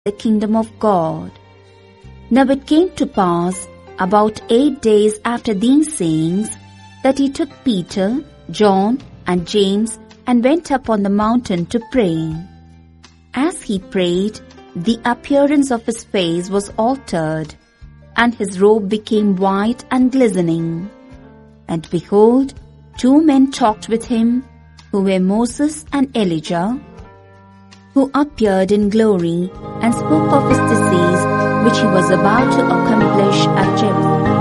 the kingdom of God. Now it came to pass about eight days after these sayings that he took Peter, John, and James and went up on the mountain to pray. As he prayed, the appearance of his face was altered, and his robe became white and glistening. And behold, two men talked with him, who were Moses and Elijah, who appeared in glory and spoke of his disease which he was about to accomplish at Jerusalem.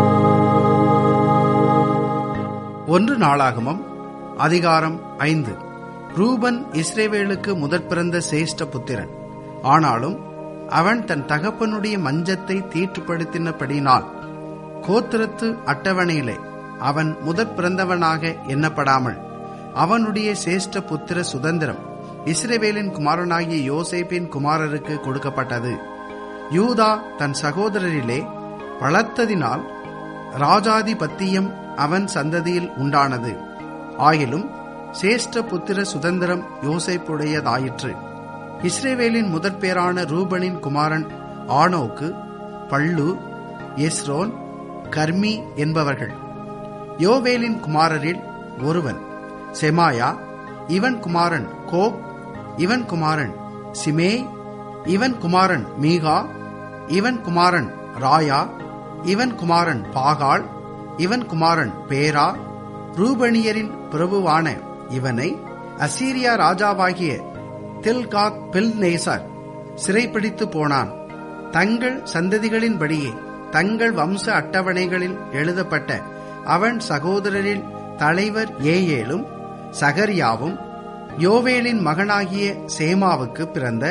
ஒன்று நாளாகமம் அதிகாரம் ஐந்து ரூபன் இஸ்ரேவேலுக்கு முதற் பிறந்த சேஷ்ட புத்திரன் ஆனாலும் அவன் தன் தகப்பனுடைய மஞ்சத்தை தீட்டுப்படுத்தினபடினால் கோத்திரத்து அட்டவணையிலே அவன் முதற் பிறந்தவனாக எண்ணப்படாமல் அவனுடைய சேஷ்ட புத்திர சுதந்திரம் இஸ்ரேவேலின் குமாரனாகிய யோசேப்பின் குமாரருக்கு கொடுக்கப்பட்டது யூதா தன் சகோதரரிலே பலத்ததினால் ராஜாதிபத்தியம் அவன் சந்ததியில் உண்டானது ஆயிலும் சேஷ்ட புத்திர சுதந்திரம் யோசைப்புடையதாயிற்று இஸ்ரேவேலின் முதற் பேரான ரூபனின் குமாரன் ஆனோக்கு பள்ளு எஸ்ரோன் கர்மி என்பவர்கள் யோவேலின் குமாரரில் ஒருவன் செமாயா இவன் குமாரன் கோப் இவன் குமாரன் சிமே இவன் குமாரன் மீகா இவன் குமாரன் ராயா இவன் குமாரன் பாகால் இவன் குமாரன் பேரா ரூபணியரின் பிரபுவான இவனை அசீரியா ராஜாவாகிய தில்காத் பில்நேசர் சிறைப்பிடித்து போனான் தங்கள் சந்ததிகளின்படியே தங்கள் வம்ச அட்டவணைகளில் எழுதப்பட்ட அவன் சகோதரரில் தலைவர் ஏஏலும் சகரியாவும் யோவேலின் மகனாகிய சேமாவுக்கு பிறந்த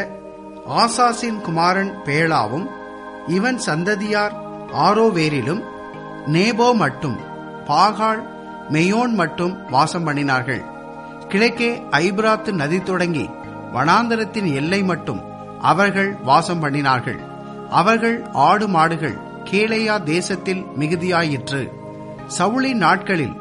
ஆசாசின் குமாரன் பேளாவும் இவன் சந்ததியார் ஆரோவேரிலும் நேபோ மட்டும் பாகால் மெயோன் மட்டும் வாசம் பண்ணினார்கள் கிழக்கே ஐப்ராத்து நதி தொடங்கி வனாந்தரத்தின் எல்லை மட்டும் அவர்கள் வாசம் பண்ணினார்கள் அவர்கள் ஆடு மாடுகள் கீழையா தேசத்தில் மிகுதியாயிற்று சவுளின் நாட்களில்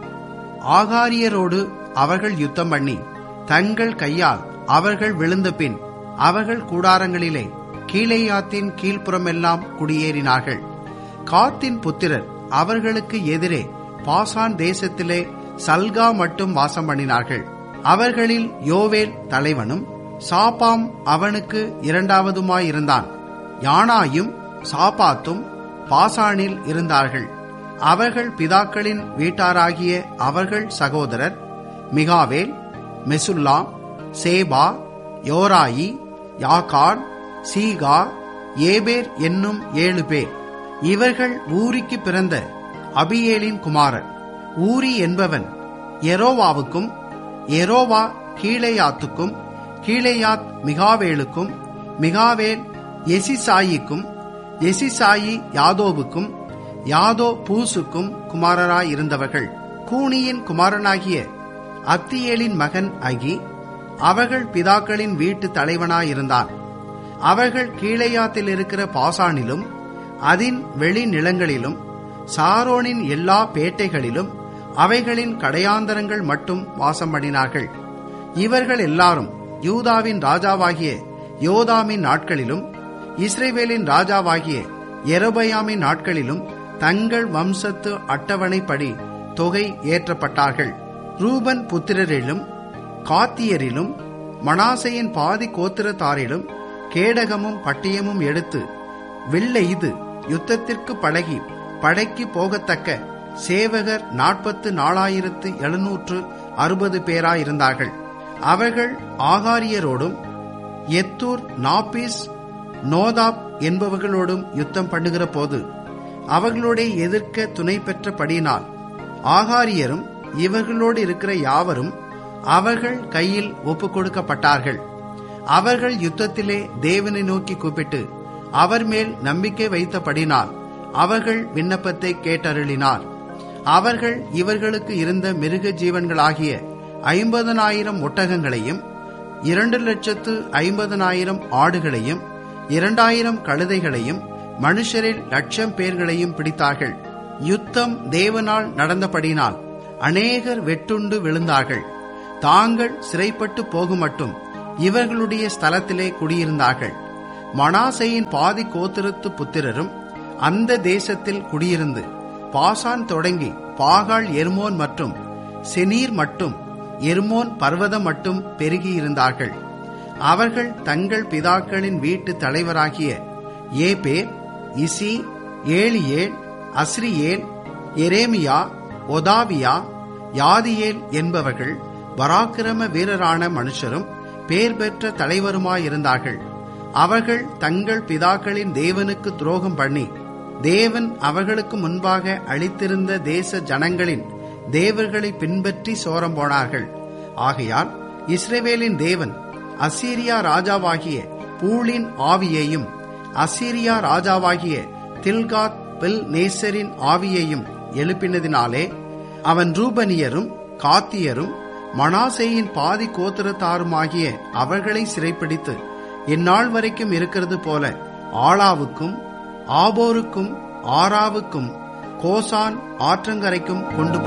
ஆகாரியரோடு அவர்கள் யுத்தம் பண்ணி தங்கள் கையால் அவர்கள் விழுந்த பின் அவர்கள் கூடாரங்களிலே கீழேயாத்தின் கீழ்ப்புறமெல்லாம் குடியேறினார்கள் காத்தின் புத்திரர் அவர்களுக்கு எதிரே பாசான் தேசத்திலே சல்கா மட்டும் வாசம் பண்ணினார்கள் அவர்களில் யோவேல் தலைவனும் சாப்பாம் அவனுக்கு இரண்டாவதுமாயிருந்தான் யானாயும் சாப்பாத்தும் பாசானில் இருந்தார்கள் அவர்கள் பிதாக்களின் வீட்டாராகிய அவர்கள் சகோதரர் மிகாவேல் மெசுல்லாம் சேபா யோராயி யாகான் சீகா ஏபேர் என்னும் ஏழு பேர் இவர்கள் ஊரிக்கு பிறந்த அபியேலின் குமாரன் ஊரி என்பவன் எரோவாவுக்கும் எரோவா கீழேயாத்துக்கும் கீழேயாத் மிகாவேலுக்கும் மிகாவேல் எசிசாயிக்கும் எசிசாயி யாதோவுக்கும் யாதோ பூசுக்கும் குமாரராயிருந்தவர்கள் கூனியின் குமாரனாகிய அத்தியேலின் மகன் அகி அவர்கள் பிதாக்களின் வீட்டு தலைவனாயிருந்தான் அவர்கள் கீழையாத்தில் இருக்கிற பாசானிலும் அதன் வெளி நிலங்களிலும் சாரோனின் எல்லா பேட்டைகளிலும் அவைகளின் கடையாந்தரங்கள் மட்டும் வாசம் பண்ணினார்கள் இவர்கள் எல்லாரும் யூதாவின் ராஜாவாகிய யோதாமின் நாட்களிலும் இஸ்ரேவேலின் ராஜாவாகிய எரபயாமின் நாட்களிலும் தங்கள் வம்சத்து அட்டவணைப்படி தொகை ஏற்றப்பட்டார்கள் ரூபன் புத்திரரிலும் காத்தியரிலும் மனாசையின் பாதி கோத்திரத்தாரிலும் கேடகமும் பட்டியமும் எடுத்து வெள்ளெய்து யுத்தத்திற்கு பழகி படைக்கு போகத்தக்க சேவகர் நாற்பத்து நாலாயிரத்து எழுநூற்று அறுபது பேராயிருந்தார்கள் அவர்கள் ஆகாரியரோடும் எத்தூர் நாபிஸ் நோதாப் என்பவர்களோடும் யுத்தம் பண்ணுகிற போது அவர்களோட எதிர்க்க துணை பெற்றபடியினால் ஆகாரியரும் இவர்களோடு இருக்கிற யாவரும் அவர்கள் கையில் ஒப்புக் கொடுக்கப்பட்டார்கள் அவர்கள் யுத்தத்திலே தேவனை நோக்கி கூப்பிட்டு அவர் மேல் நம்பிக்கை வைத்தபடினால் அவர்கள் விண்ணப்பத்தை கேட்டருளினார் அவர்கள் இவர்களுக்கு இருந்த மிருக ஜீவன்களாகிய ஐம்பதனாயிரம் ஒட்டகங்களையும் இரண்டு லட்சத்து ஐம்பதனாயிரம் ஆடுகளையும் இரண்டாயிரம் கழுதைகளையும் மனுஷரில் லட்சம் பேர்களையும் பிடித்தார்கள் யுத்தம் தேவனால் நடந்தபடினால் அநேகர் வெட்டுண்டு விழுந்தார்கள் தாங்கள் சிறைப்பட்டு போகுமட்டும் இவர்களுடைய ஸ்தலத்திலே குடியிருந்தார்கள் மனாசையின் பாதி கோத்திரத்து புத்திரரும் அந்த தேசத்தில் குடியிருந்து பாசான் தொடங்கி பாகால் எர்மோன் மற்றும் செனீர் மட்டும் எர்மோன் பர்வதம் மட்டும் பெருகியிருந்தார்கள் அவர்கள் தங்கள் பிதாக்களின் வீட்டு தலைவராகிய Eber Ishi Eliel Azriel Jeremiah Hodaviah Jahdiel என்பவர்கள் பராக்கிரம வீரரான மனுஷரும் பேர் பெற்ற தலைவருமாயிருந்தார்கள் அவர்கள் தங்கள் பிதாக்களின் தேவனுக்கு துரோகம் பண்ணி தேவன் அவர்களுக்கு முன்பாக அளித்திருந்த தேச ஜனங்களின் தேவர்களை பின்பற்றி சோரம் போனார்கள் ஆகையால் இஸ்ரேவேலின் தேவன் அசீரியா ராஜாவாகிய பூலின் ஆவியையும் அசீரியா ராஜாவாகிய தில்காத் பெல் நேசரின் ஆவியையும் எழுப்பினதினாலே அவன் ரூபனியரும் காத்தியரும் மனாசேயின் பாதி கோத்திரத்தாருமாகிய அவர்களை சிறைப்பிடித்து இந்நாள் வரைக்கும் இருக்கிறது போல ஆளாவுக்கும் ஆபோருக்கும் ஆராவுக்கும் கோசான் ஆற்றங்கரைக்கும் கொண்டு